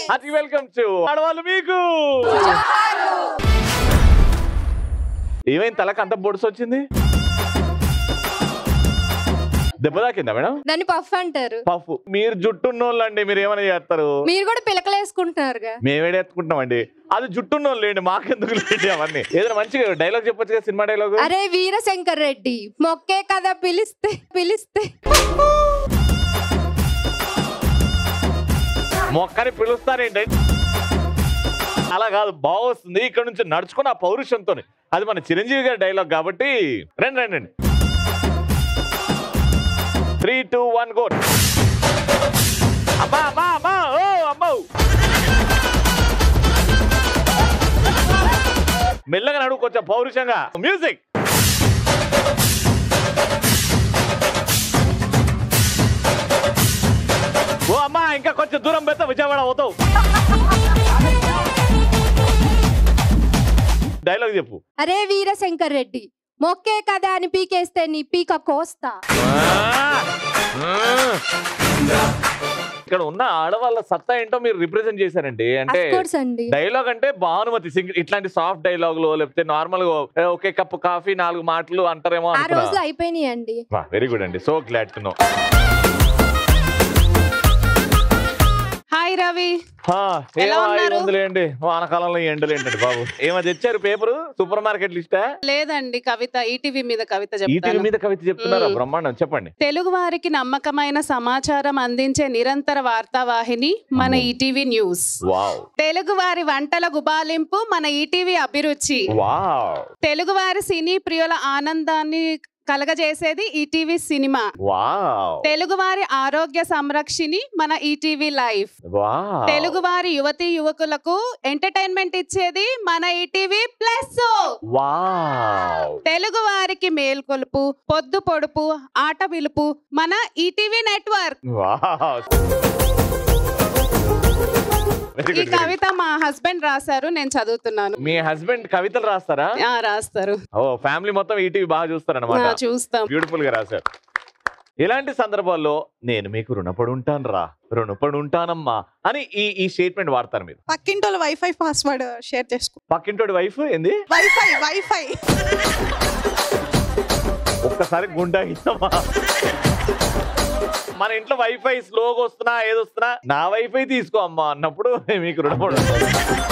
అది welcome to ఆడవాళ్ళు మీకు ఏమైంది తలకు అంత బొడుసు వచ్చింది దెబ్బ తాకిందా మేడం దాన్ని పఫ్ అంటారు పఫ్ మీరు జుట్టున్నోళ్ళండి మీరు ఏమైనా చేస్తారు మీరు కూడా పిలకలు వేసుకుంటున్నారుగా మేమేడెత్తుకుంటున్నామండి అది జుట్టున్నోళ్ళు లేండి మాకెందుకు లేండి అవన్నీ ఏదైనా మంచిగా డైలాగ్ చెప్పొచ్చు కదా సినిమా డైలాగ్ అరే వీరశంకర్ రెడ్డి మొక్కే కదా పిలిస్తే పిలిస్తే మొక్కని పిలుస్తారేంటి అలా కాదు బాగా వస్తుంది ఇక్కడ నుంచి నడుచుకుని ఆ పౌరుషంతో అది మన చిరంజీవి గారి డైలాగ్ కాబట్టి రండి రండి రండి త్రీ టూ వన్ గో అమ్మా అమ్మా అమ్మా ఓ అమ్మా మెల్లగా నడువు కొంచెం పౌరుషంగా మ్యూజిక్ ఓ అమ్మా ఇంకా కొంచెం దూరం పెద్ద విజయవాడ అవుతావు డైలాగ్ చెప్పు అరే వీరశంకర్ రెడ్డి మొక్కే కదా అని పీకేస్తే నీ పీక కోస్తా ఇక్కడ ఉన్న ఆడవాళ్ళ సత్తా ఏంటో మీరు రిప్రజెంట్ చేశారండి అంటే అఫ్ కోర్స్ అండి డైలాగ్ అంటే భానుమతి సింగ్ ఇట్లాంటి సాఫ్ట్ డైలాగులు లేకపోతే నార్మల్ గా "ఏ, ఒకే కప్పు కాఫీ నాలుగు మాటలు అంటారేమో ఆ రోజులు అనుకున్నా అయిపోయినాయి అండి వెరీ గుడ్ అండి so glad to know hi Ravi ఎలా ఉన్నారు? ఏముందిలేండి వానకాలంలో ఈ ఎండలు ఏంటండి బాబు ఏమో తెచ్చారు పేపరు సూపర్ మార్కెట్ లిస్టా లేదండి కవిత ఈటీవీ మీద కవిత ఈటీవీ చెప్తాను మీద కవిత చెప్తున్నారా మ్మ్. బ్రహ్మాండం చెప్పండి తెలుగు వారికి నమ్మకమైన సమాచారం అందించే నిరంతర వార్తావాహిని మన అమ్మో. ఈటీవీ న్యూస్ వావ్ తెలుగు వారి వంటల గుబాలింపు మన ఈటీవీ అభిరుచి వావ్ తెలుగు వారి సినీ ప్రియుల ఆనందాన్ని కలగజేసేది ఈటీవీ సినిమా వావ్ తెలుగు వారి ఆరోగ్య సంరక్షిణి మన ఈటీవీ లైఫ్ వావ్ తెలుగు వారి యువతి యువకులకు ఎంటర్టైన్మెంట్ ఇచ్చేది మన ఈటీవీ ప్లస్ వావ్ తెలుగు వారికి మేల్కొలుపు పొద్దు పొడుపు ఆట పిలుపు మన ఈటీవీ నెట్వర్క్ వావ్ వెరీ ఈ గుడ్ కవిత మా హస్బెండ్ రాశారు నేను చదువుతున్నాను మీ హస్బెండ్ కవితలు రాస్తారా ఆ, రాస్తారు ఓ ఫ్యామిలీ మొత్తం ఈటీవీ బాగా ఆ, చూస్తారనమాట చూస్తాం బ్యూటిఫుల్ గా రాశారు ఇలాంటి సందర్భాల్లో నేను మీకు రుణపడి ఉంటాను రా రుణపడి ఉంటానమ్మా అని ఈ ఈ స్టేట్మెంట్ వాడతారు మీరు పక్కింటోళ్ళ వైఫై పాస్వర్డ్ షేర్ చేసుకో పక్కింటోడి వైఫ్ ఏంది వైఫై వైఫై ఒక్కసారి గుండా ఇస్తామా మన ఇంట్లో వైఫై స్లోగా వస్తున్నా ఏది వస్తున్నా నా వైఫై తీసుకో అమ్మా అన్నప్పుడు మీకు రుణపడి ఉంటాను.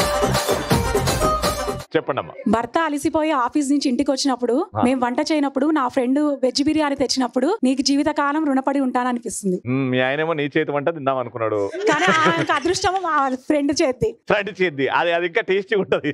చెప్పండి అమ్మా భర్త అలిసిపోయి ఆఫీస్ నుంచి ఇంటికి వచ్చినప్పుడు ఆ. మేము వంట చేయనప్పుడు నా ఫ్రెండ్ వెజ్ బిర్యానీ తెచ్చినప్పుడు నీకు జీవితకాలం రుణపడి ఉంటాననిపిస్తుంది మ్మ్, మీ ఆయనేమో నీ చేతి వంట తిందాం అనుకున్నాడు కానీ ఆయనకు అదృష్టం మా ఫ్రెండ్ చేద్ది ఫ్రెండ్ చేద్ది అది అది ఇంకా టేస్టీ ఉంటది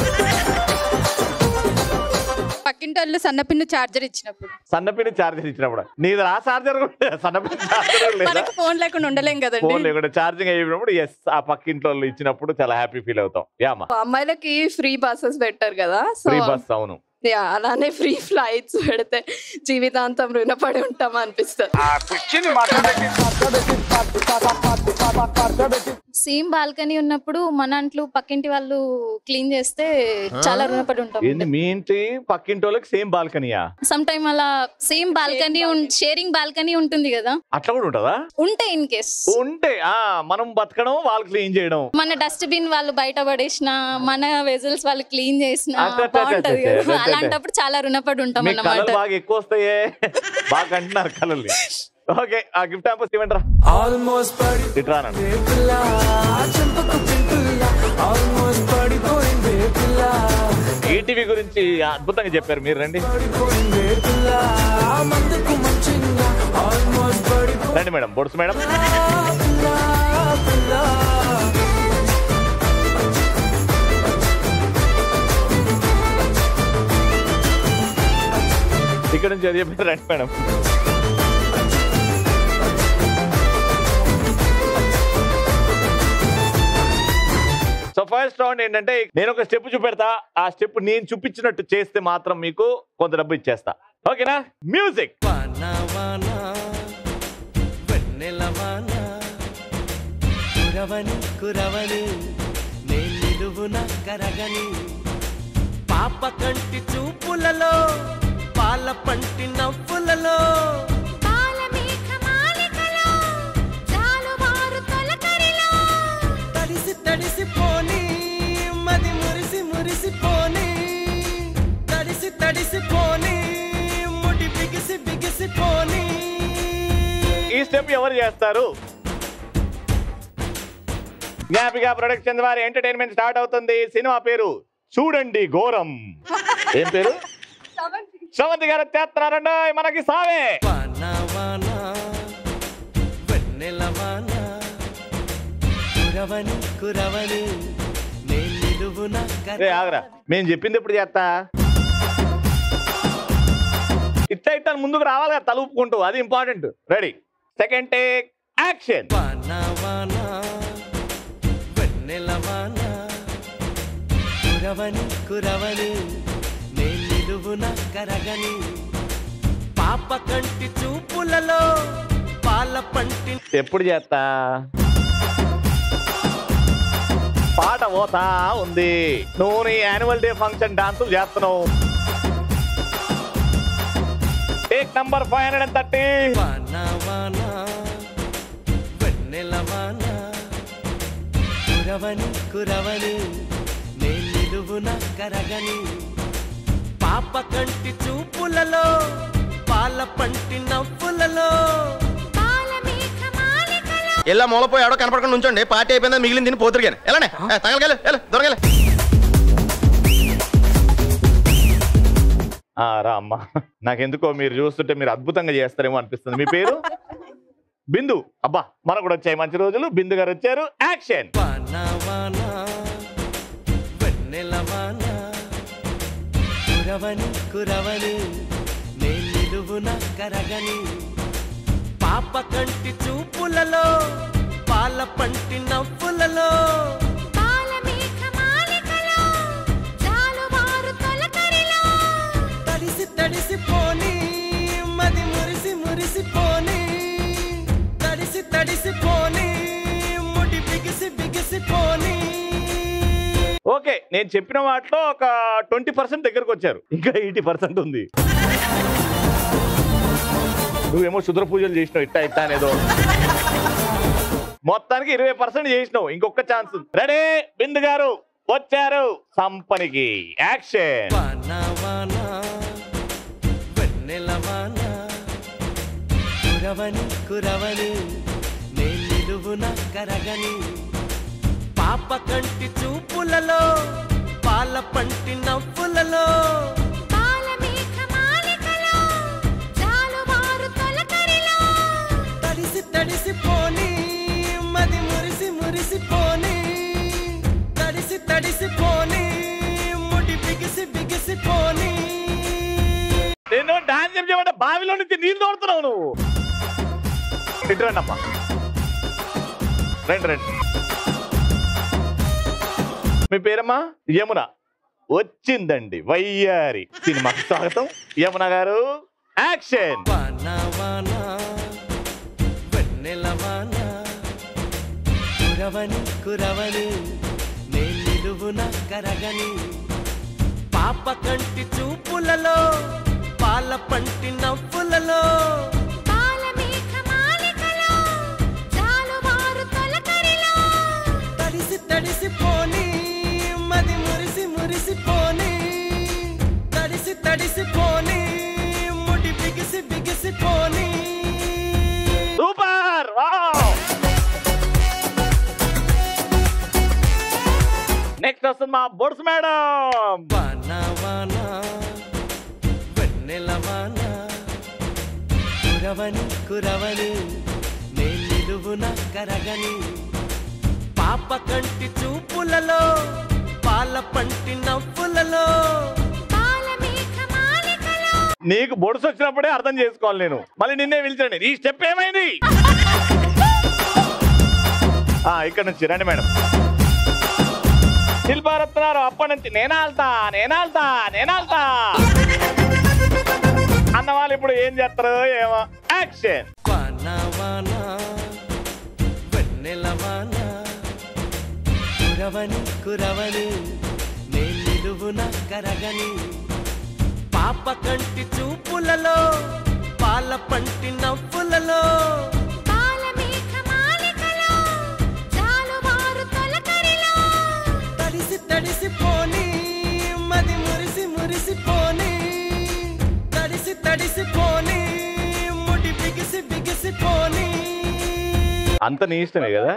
పక్కింటోళ్ళు సన్నపిన్ను చార్జర్ ఇచ్చినప్పుడు సన్నపిని చార్జర్ ఇచ్చినప్పుడు నీది ఆ చార్జర్ కూడా సన్నపిని చార్జర్ లేదా మనకు ఫోన్ లేకుండా ఉండలేం కదండి ఫోన్ లేకుండా ఛార్జింగ్ అయినప్పుడు ఎస్ ఆ పక్కింట్లో వాళ్ళు ఇచ్చినప్పుడు చాలా హ్యాపీ ఫీల్ అవుతాం యామా అమ్మాయిలకి ఫ్రీ బస్సెస్ పెట్టారు కదా సో ఫ్రీ బస్ అవును యా, అలానే ఫ్రీ ఫ్లైట్స్ పెడితే జీవితాంతం రుణపడి ఉంటాం అనిపిస్తుంది సేమ్ బాల్కనీ ఉన్నప్పుడు మన అంట్లు పక్కింటి వాళ్ళు క్లీన్ చేస్తే చాలా రుణపడి ఉంటాం ఏంది మీ ఇంటి పక్కింటి వాళ్ళకి సేమ్ బాల్కనీయా సమ్ టైమ్ అలా సేమ్ బాల్కనీ షేరింగ్ బాల్కనీ ఉంటుంది కదా అట్లా కూడా ఉంటదా ఉంటే ఇన్ కేస్ ఉంటే ఆ మనం బతకడం వాళ్ళు క్లీన్ చేయడం మన డస్ట్బిన్ వాళ్ళు బయట పడేసిన మన వెజల్స్ వాళ్ళు క్లీన్ చేసిన అచ్చా, అచ్చా, బాగుంటది అచ్చా, కదా అచ్చా. అలాంటప్పుడు చాలా రుణపడి ఉంటాం మీ అన్నమాట కళలు బాగా ఎక్కువ వస్తాయే బాగా అంటున్నారు కళల్ని ఓకే ఆ గిఫ్ట్ హ్యాంపర్స్ ఇవ్వండి ఇట్రానండి ఈటీవీ గురించి అద్భుతంగా చెప్పారు మీరు రండి రండి మేడం బొడుసు మేడం ఇక్కడ నుంచి అది చెప్పారు రండి మేడం సో ఫస్ట్ రౌండ్ ఏంటంటే నేను ఒక స్టెప్ చూపెడతా ఆ స్టెప్ నేను చూపించినట్టు చేస్తే మాత్రం మీకు కొంత డబ్బు ఇచ్చేస్తా ఓకేనా మ్యూజిక్ కురవని కురవని నే నిలువున కరగని పాప కంటి చూపులలో పాల పంటి నవ్వులలో రేపు ఎవరు చేస్తారు జ్ఞాపిక ప్రొడక్షన్ వారి ఎంటర్టైన్మెంట్ స్టార్ట్ అవుతుంది సినిమా పేరు చూడండి ఘోరం ఏం పేరు శ్రవంతి గారు చేస్తున్నారండి మనకి సావే వాన వాన వెన్నెల వాన కురవని కురవని నేను నిలువున రే ఆగరా మేము చెప్పింది ఎప్పుడు చేస్తా ఇట్లా ఇట్లా ముందుకు రావాలి కదా తలుపుకుంటూ అది important ready second take action వాన వాన వెన్నెల వాన కురవని కురవని నేను నిలువున కరగని పాప కంటి చూపులలో పాల పంటి ఎప్పుడు చేస్తా పాట పోతా ఉంది నువ్వు నీ యాన్యువల్ డే ఫంక్షన్ డాన్సులు చేస్తున్నావు take number five hundred and thirty వాన వాన వెన్నెల వాన కురవని కురవని నేను నిలువున కరగని పాప కంటి చూపులలో పాల పంటి నవ్వులలో ఇలా మూలపోయి ఎవడో కనపడకుండా ఉంచండి పార్టీ అయిపోయిందా మిగిలిన తిని పోతురు కానీ ఎలానే తగలగల దొరగలే ఆ, రా అమ్మా నాకెందుకో మీరు చూస్తుంటే మీరు అద్భుతంగా చేస్తారేమో అనిపిస్తుంది మీ పేరు బిందు అబ్బా మనకు కూడా వచ్చాయి మంచి రోజులు బిందు గారు వచ్చారు యాక్షన్ వాన వాన వెన్నెల వాన కురవని కురవని నేను నిలువున కరగని పాప కంటి చూపులలో పాల పంటి నవ్వులలో తడిసి తడిసి పోని మది మురిసి మురిసి పోని తడిసి తడిసి పోని ముడి బిగిసి బిగిసి పోని ఓకే నేను చెప్పిన వాటిలో ఒక ట్వంటీ పర్సెంట్ దగ్గరకు వచ్చారు ఇంకా ఎయిటీ పర్సెంట్ ఉంది నువ్వేమో శుద్ర పూజలు చేసినావు ఇట్టా ఇట్టా అనేదో మొత్తానికి ఇరవై పర్సెంట్ చేసినావు ఇంకొక ఛాన్స్ రెడీ బిందు గారు వచ్చారు సంపనికి యాక్షన్ వాన వాన వెన్నెల వాన కురవని కురవని నేను నిలువున కరగని పాప కంటి చూపులలో పాల పంటి నవ్వులలో తడిసి తడిసి పోని మది మురిసి మురిసి పోని తడిసి తడిసి పోని ముడి బిగిసి బిగిసి పోని నేను డాన్స్ చెప్పమంటే బావిలో నుంచి నీళ్ళు తోడుతున్నావు నువ్వు ఇటు రండి అమ్మా రండి రండి మీ పేరమ్మా యమున వచ్చిందండి వయ్యారి సినిమాకి స్వాగతం యమున గారు యాక్షన్ వాన వాన వెన్నెల వాన కురవని కురవని నేను నిలువున కరగని పాప కంటి చూపులలో పాల పంటి నవ్వులలో తడిసి తడిసి పోని మది మురిసి మురిసి పోని తడిసి తడిసి పోని ముడి బిగిసి బిగిసి పోని సూపర్ నెక్స్ట్ వస్తుంది మా బొడ్స్ మేడం వాన వాన వెన్నెల వాన కురవని కురవని నేను నిలువున కరగని పాప కంటి చూపులలో పాల పంటి నవ్వులలో నీకు బొడుసు వచ్చినప్పుడే అర్థం చేసుకోవాలి నేను మళ్ళీ నిన్నే పిలిచండి ఈ స్టెప్ ఏమైంది ఆ, ఇక్కడ నుంచి రండి మేడం శిల్పారత్నారు అప్పటి నుంచి నేనాల్తా నేనాల్తా నేనాల్తా అన్న వాళ్ళు ఇప్పుడు ఏం చేస్తారు ఏమో యాక్షన్ వాన వాన వెన్నెల వాన కురవని కురవని నేను నిలువున కరగని పాప కంటి చూపులలో పాల పంటి నవ్వులలో తడిసి తడిసి పోని మది మురిసి మురిసి పోని తడిసి తడిసి పోని ముడి బిగిసి బిగిసి పోని అంత నీ ఇష్టమే కదా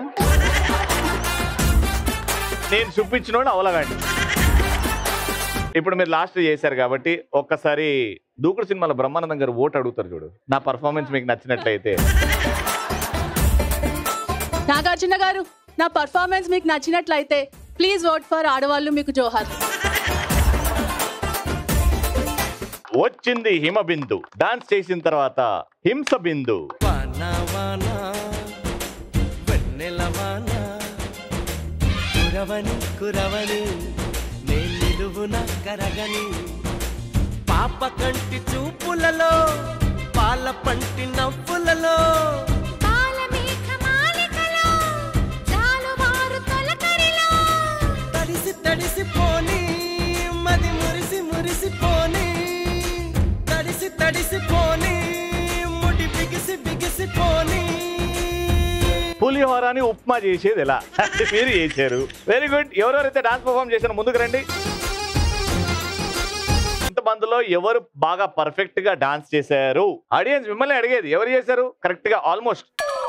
నేను చూపించిన అవలగాండి ఇప్పుడు మీరు లాస్ట్ చేశారు కాబట్టి ఒక్కసారి దూకుడు సినిమాలో బ్రహ్మానందం గారు ఓటు అడుగుతారు చూడు నా పర్ఫార్మెన్స్ మీకు నచ్చినట్లయితే నాగార్జున గారు నా పర్ఫార్మెన్స్ మీకు నచ్చినట్లయితే ప్లీజ్ ఓట్ ఫర్ ఆడవాళ్ళు మీకు జోహార్ వచ్చింది హిమ బిందు డాన్స్ చేసిన తర్వాత హింస బిందు వాన వాన వెన్నెల వాన కురవని కురవని నేను నిలువున కరగని పాప కంటి చూపులలో పాల పంటి నవ్వులలో తడిసి తడిసి పోని మది మురిసి మురిసి పోని తడిసి తడిసి పోని ముడి బిగిసి బిగిసి పోని పులిహోరాని ఉప్మా చేసేది ఎలా అంటే మీరు చేశారు వెరీ గుడ్ ఎవరెవరైతే డాన్స్ పర్ఫామ్ చేశారో ముందుకు రండి ఇంతమందిలో ఎవరు బాగా పర్ఫెక్ట్ గా డాన్స్ చేశారు ఆడియన్స్ మిమ్మల్ని అడిగేది ఎవరు చేశారు కరెక్ట్ గా ఆల్మోస్ట్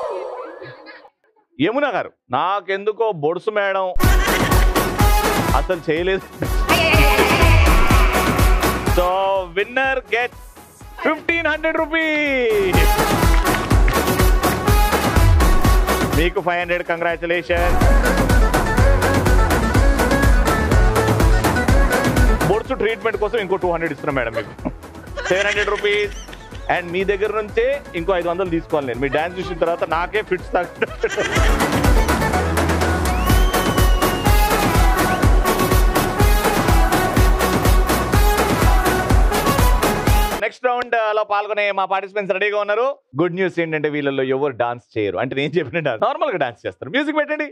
యమున గారు నాకెందుకో బొడుసు మేడం అసలు చేయలేదు so winner get fifteen hundred rupees మీకు ఫైవ్ హండ్రెడ్ కంగ్రాచులేషన్ బొడ్సు ట్రీట్మెంట్ కోసం ఇంకో టూ హండ్రెడ్ ఇస్తున్నాం మేడం మీకు సెవెన్ హండ్రెడ్ రూపీస్ అండ్ మీ దగ్గర నుంచే ఇంకో ఐదు వందలు తీసుకోవాలి నేను మీ డాన్స్ చూసిన తర్వాత నాకే ఫిట్స్ తాకు నెక్స్ట్ రౌండ్ లో పాల్గొనే మా పార్టిసిపెంట్స్ రెడీగా ఉన్నారు గుడ్ న్యూస్ ఏంటంటే వీళ్ళలో ఎవరు డాన్స్ చేయరు అంటే నేను చెప్పిన డాన్స్ నార్మల్ గా డాన్స్ చేస్తారు మ్యూజిక్ పెట్టండి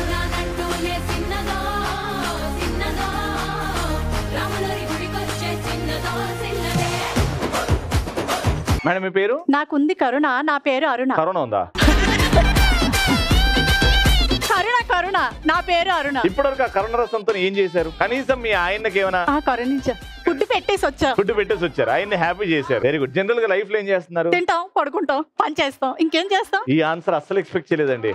మేడం మీ పేరు నాకుంది కరుణ నా పేరు అరుణ కరోనా ఉందా కరుణ కరుణ నా పేరు అరుణ ఇప్పటివరకు ఆ కరోనా రసంతో ఏం చేశారు కనీసం మీ ఆయనకి ఏమైనా ఆ కరుణించా ఫుడ్ పెట్టేసి వచ్చా ఫుడ్ పెట్టేసి వచ్చారు ఆయన్ని హ్యాపీ చేశారు వెరీ గుడ్ జనరల్ గా లైఫ్ లో ఏం చేస్తున్నారు తింటాం పడుకుంటాం పని చేస్తాం ఇంకేం చేస్తాం ఈ ఆన్సర్ అస్సలు ఎక్స్పెక్ట్ చేయలేదండి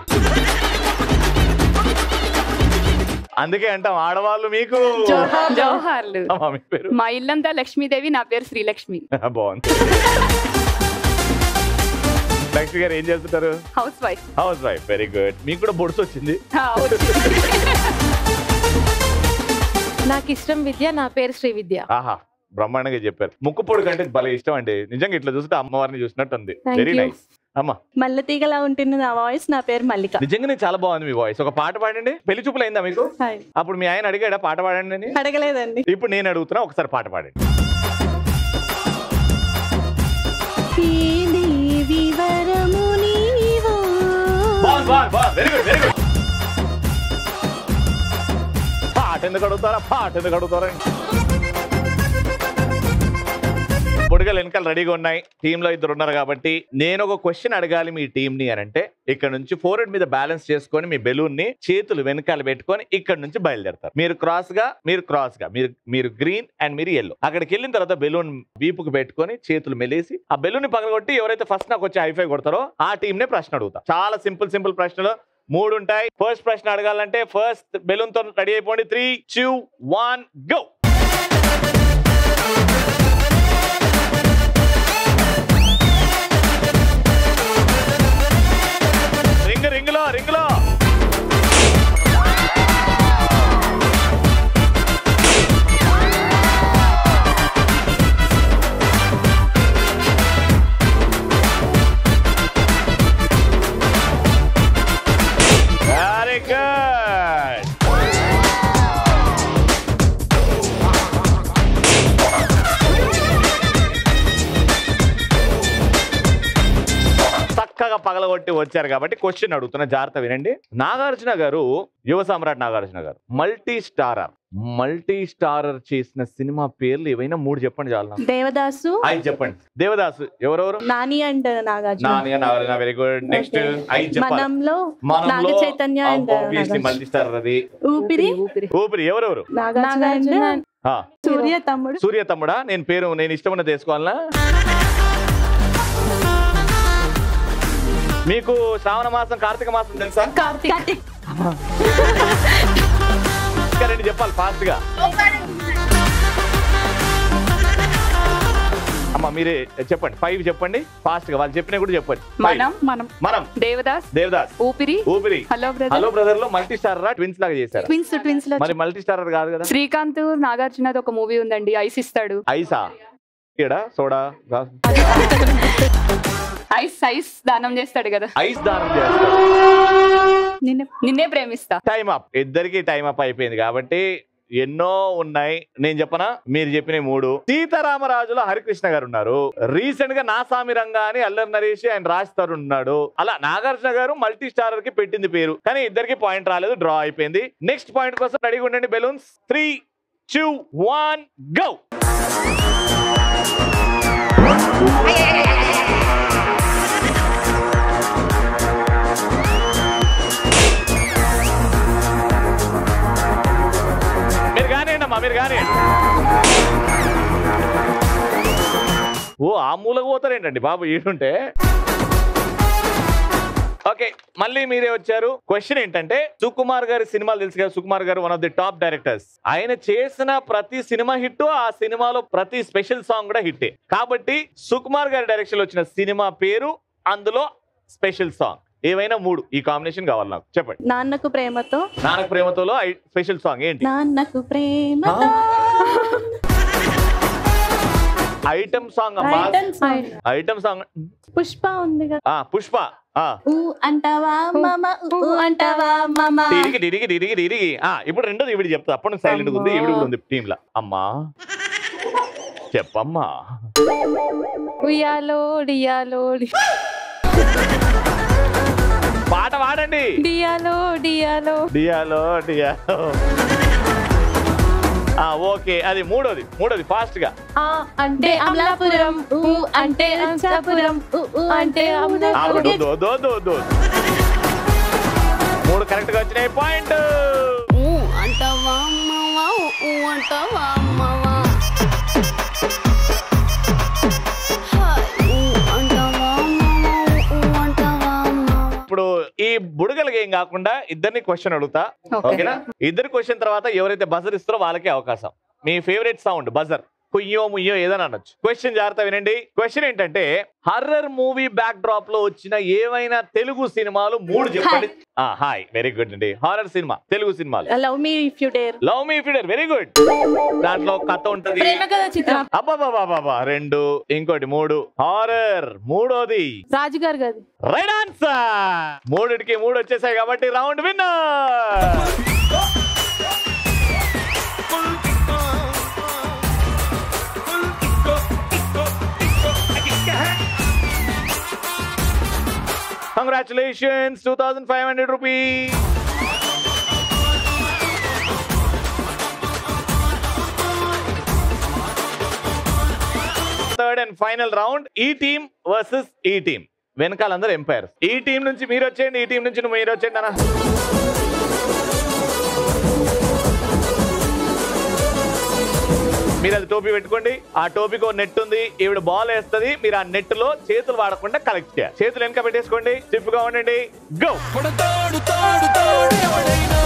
అందుకే అంటాం ఆడవాళ్ళు మీకు జవహర్లు అమ్మా, మీ పేరు మా ఇల్లంతా లక్ష్మీదేవి నా పేరు శ్రీలక్ష్మి బాగుంది లక్ష్మి గారు ఏం చేస్తుంటారు house wife house wife very good మీకు కూడా బొడుసు వచ్చింది నాకు ఇష్టం విద్య నా పేరు శ్రీ విద్య ఆహా బ్రహ్మాండంగా చెప్పారు ముక్కు పొడి కంటే భలే ఇష్టం అండి నిజంగా ఇట్లా చూస్తే అమ్మవారిని చూసినట్టు ఉంది Thank వెరీ you. నైస్ అమ్మా మల్లె తీగలా ఉంటుంది నా వాయిస్ నా పేరు మల్లిక నిజంగానే చాలా బాగుంది మీ వాయిస్ ఒక పాట పాడండి పెళ్లి చూపులు అయిందా మీకు హాయ్. అప్పుడు మీ ఆయన అడిగాడా పాట పాడండి అని అడగలేదండి ఇప్పుడు నేను అడుగుతున్నా ఒకసారి పాట పాడండి బాగుంది, బాగుంది, బాగుంది. Very good, very good. పాట ఎందుకు అడుగుతారా పాట ఎందుకు అడుగుతారా పొడిగలు వెనకాల రెడీగా ఉన్నాయి టీమ్ లో ఇద్దరు ఉన్నారు కాబట్టి నేను ఒక క్వశ్చన్ అడగాలి మీ టీం ని అని అంటే ఇక్కడ నుంచి ఫోర్ మీద బ్యాలెన్స్ చేసుకొని మీ బెలూన్ ని చేతులు వెనకాల పెట్టుకొని ఇక్కడ నుంచి బయలుదేరతారు మీరు క్రాస్ గా మీరు క్రాస్ గా మీరు మీరు గ్రీన్ అండ్ మీరు ఎల్లో అక్కడికి వెళ్ళిన తర్వాత బెలూన్ వీపుకు పెట్టుకొని చేతులు మెలేసి ఆ బెలూన్ ని పగలగొట్టి ఎవరైతే ఫస్ట్ నాకు వచ్చి హైఫై కొడతారో ఆ టీం నే ప్రశ్న అడుగుతా చాలా సింపుల్ సింపుల్ ప్రశ్నలు మూడు ఉంటాయి ఫస్ట్ ప్రశ్న అడగాలంటే ఫస్ట్ బెలూన్ తో రెడీ అయిపోండి three two one go ring ring లో రింగ్ లో వెరీ గుడ్ చక్కగా పగలగొట్టి వచ్చారు కాబట్టి క్వశ్చన్ అడుగుతున్న జాగ్రత్త వినండి నాగార్జున గారు యువ సామ్రాట్ నాగార్జున గారు మల్టీ స్టారర్ మల్టీ స్టారర్ చేసిన సినిమా పేర్లు ఏవైనా మూడు చెప్పండి చాలు నాకు. దేవదాసు ఐదు చెప్పండి దేవదాసు ఎవరెవరు Nani and Nagarjuna Nani Nagarjuna very good next Okay. ఐదు చెప్పాలి మనంలో Naga Chaitanya and obviously multi starrer అది ఊపిరి ఊపిరి ఎవరెవరు నాగార్జున and ఆ, సూర్య తమ్ముడు సూర్య తమ్ముడా నేను పేరు నేను ఇష్టమన్న తీసుకోవాలనా మీకు శ్రావణ మాసం కార్తీక మాసం తెలుసా కార్తీక్ ఇంకా రెండు చెప్పాలి ఫాస్ట్ గా అమ్మ మీరే చెప్పండి ఫైవ్ చెప్పండి ఫాస్ట్ గా వాళ్ళు చెప్పినా కూడా చెప్పండి Five. మనం మనం మనం Devdas Devadas Oopiri Oopiri hello hello brother brother లో మల్టీ స్టార్ రా ట్విన్స్ లాగా చేశారు ట్విన్స్ ట్విన్స్ లో మరి మల్టీ స్టారర్ కాదు కదా శ్రీకాంత్ నాగార్జునది ఒక మూవీ ఉందండి ఐస్ ఇస్తాడు ఐసా ఇక్కడ సోడా ఐస్ ఐస్ దానం చేస్తాడు కదా ఐస్ దానం చేస్తారు నిన్నే నిన్నే ప్రేమిస్తా టైం అప్ ఇద్దరికి టైం అప్ అయిపోయింది కాబట్టి ఎన్నో ఉన్నాయి నేను చెప్పనా మీరు చెప్పిన మూడు సీతారామరాజులో హరికృష్ణ గారు ఉన్నారు రీసెంట్ గా నాసామి రంగా అని అల్లరి నరేష్ ఆయన రాజ్ తరుణ్ ఉన్నాడు అలా నాగార్జున గారు మల్టీ స్టారర్ కి పెట్టింది పేరు కానీ ఇద్దరికి పాయింట్ రాలేదు డ్రా అయిపోయింది నెక్స్ట్ పాయింట్ కోసం రెడీగా ఉండండి balloons three two one go మీరు కానివ్వండి అమ్మా మీరు కానివ్వండి ఓ ఆ మూలకు పోతారేంటండి బాబు ఈడుంటే ఓకే మళ్ళీ మీరే వచ్చారు క్వశ్చన్ ఏంటంటే సుకుమార్ గారి సినిమాలు తెలుసు కదా సుకుమార్ గారు one of the top directors ఆయన చేసిన ప్రతి సినిమా హిట్ ఆ సినిమాలో ప్రతి స్పెషల్ సాంగ్ కూడా హిట్టే కాబట్టి సుకుమార్ గారి డైరెక్షన్ లో వచ్చిన సినిమా పేరు అందులో స్పెషల్ సాంగ్ ఏవైనా మూడు ఈ కాంబినేషన్ కావాలి నాకు చెప్పండి నాన్నకు ప్రేమతో నానక ప్రేమతోలో స్పెషల్ సాంగ్ ఏంటి నాన్నకు ప్రేమతో ఐటమ్ సాంగ్ అమ్మా Item song. Item song Pushpa ఉంది కదా ఆ పుష్ప ఆ ఊ అంటావా మామ ఊ అంటావా మామ తిరిగి తిరిగి తిరిగి తిరిగి ఆ ఇప్పుడు రెండోది ఇవిడి చెప్తా అప్పుడు నుంచి సైలెంట్ ఉంది ఇవిడి కూడా ఉంది టీమ్ లా అమ్మా చెప్పమ్మా ఉయ్యాలో డియాలో పాట పాడండి డియాలో డియాలో డియాలో డియాలో ఆ ఓకే అది మూడోది మూడోది ఫాస్ట్ గా ఆ అంటే అమలాపురం ఊ అంటే అంశాపురం ఊ ఊ అంటే ఆ, అమలాపురం దో, దో, దో, దో. మూడు కరెక్ట్ గా వచ్చినాయి పాయింట్ అంటావా అమ్మవా ఊ అంటావా అమ్మవా హాయ్, ఊ అంటావా అమ్మవా ఊ అంటావా అమ్మవా ఇప్పుడు ఈ బుడగలకి ఏం కాకుండా ఇద్దరిని క్వశ్చన్ అడుగుతా Okay. ఓకేనా ఇద్దరు క్వశ్చన్ తర్వాత ఎవరైతే బజర్ ఇస్తారో వాళ్ళకే అవకాశం మీ ఫేవరెట్ సౌండ్ బజర్ కుయ్యో ముయ్యో ఏదని అనొచ్చు క్వశ్చన్ జాగ్రత్త వినండి క్వశ్చన్ ఏంటంటే హర్రర్ మూవీ బ్యాక్ డ్రాప్ లో వచ్చిన ఏవైనా తెలుగు సినిమాలు మూడు చెప్పండి హాయ్ వెరీ గుడ్ అండి హారర్ సినిమా తెలుగు సినిమాలు love me if you dare love me ఫిడర్ వెరీ గుడ్ దాంట్లో కథ ఉంటది ప్రేమ కథ చిత్రం అబ్బాబాబాబా రెండు ఇంకోటి మూడు హారర్ మూడోది రాజుగారు గది రైట్ ఆన్సర్ మూడిటికి మూడు వచ్చేసాయి కాబట్టి round winner congratulations two thousand five hundred rupees third and final round ఈ టీమ్ వర్సెస్ ఈ టీమ్ వెనకాలందరూ ఎంపైర్ ఈ టీం నుంచి మీరు వచ్చేయండి ఈ టీం నుంచి నువ్వు మీరు వచ్చేయండి అన్న మీరు అది టోపీ పెట్టుకోండి ఆ టోపీకి ఒక నెట్ ఉంది ఈవిడ బాల్ వేస్తుంది మీరు ఆ నెట్ లో చేతులు వాడకుండా కలెక్ట్ చేయాలి చేతులు వెనక పెట్టేసుకోండి స్టిఫ్ గా ఉండండి గో కొడతాడు తాడు తాడు ఎవడైనా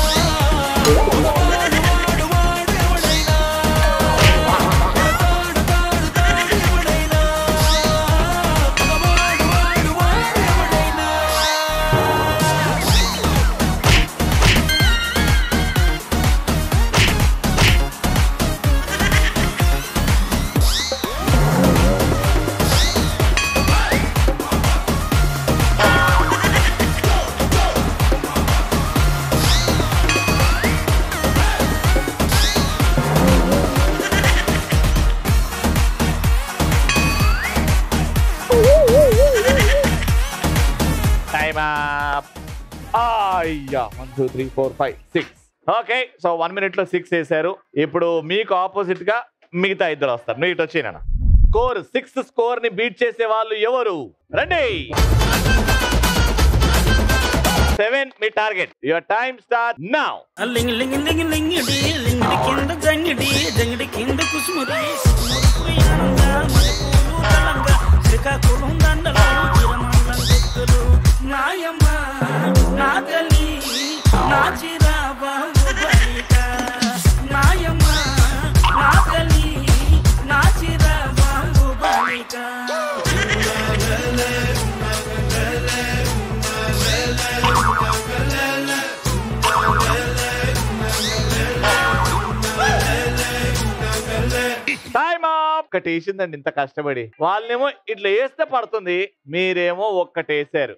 వాడు వాడు వాడు ఎవడైనా కొడతాడు తాడు తాడు ఎవడైనా మగవాడు వాడు వాడు ఎవడైనా టైమ్ అయ్యా one two three four five six okay so one minute లో సిక్స్ వేసారు ఇప్పుడు మీకు ఆపోజిట్ గా మిగతా ఇద్దరు వస్తారు నువ్వు ఇటు వచ్చేనా స్కోర్ సిక్స్ స్కోర్ ని బీట్ చేసే వాళ్ళు ఎవరు రండి సెవెన్ మీ target your time start now లింగ్ లింగ్ లింగ్ లింగిడి లింగిడి కింద జంగిడి జంగిడి కింద కుసుముడి శ్రీకాకుళం దండలు చిరమంగళం గుర్తులు నాయమ్మ నా తల్లి నా చిరాబాబు బలిక నాయమ్మ నా తల్లి నా చిరాబాబు బలిక టైమ్ ఒక్కటి వేసిందండి ఇంత కష్టపడి వాళ్ళేమో ఇట్లా వేస్తే పడుతుంది మీరేమో ఒక్కటేసారు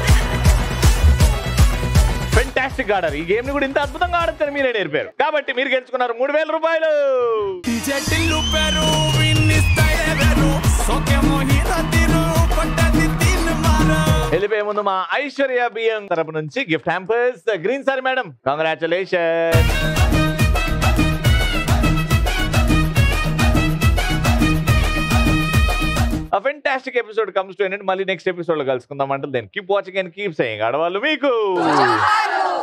ఫెంటాస్టిక్ ఆడారు ఈ గేమ్ ని కూడా ఇంత అద్భుతంగా ఆడొచ్చని మీరే నేర్పారు కాబట్టి మీరు గెలుచుకున్నారు మూడు వేల రూపాయలు జటిల్లు పెరు విన్నిస్తాయెవరు సోకెమో హీరతిరు పట్టది తిన్ మారు వెళ్ళిపోయే ముందు మా ఐశ్వర్య బియ్యం తరపు నుంచి gift hampers green sir madam congratulation fantastic episode comes to end మళ్ళీ నెక్స్ట్ ఎపిసోడ్ లో కలుసుకుందాం అంటే then keep watching and keep saying ఆడవాళ్ళు మీకు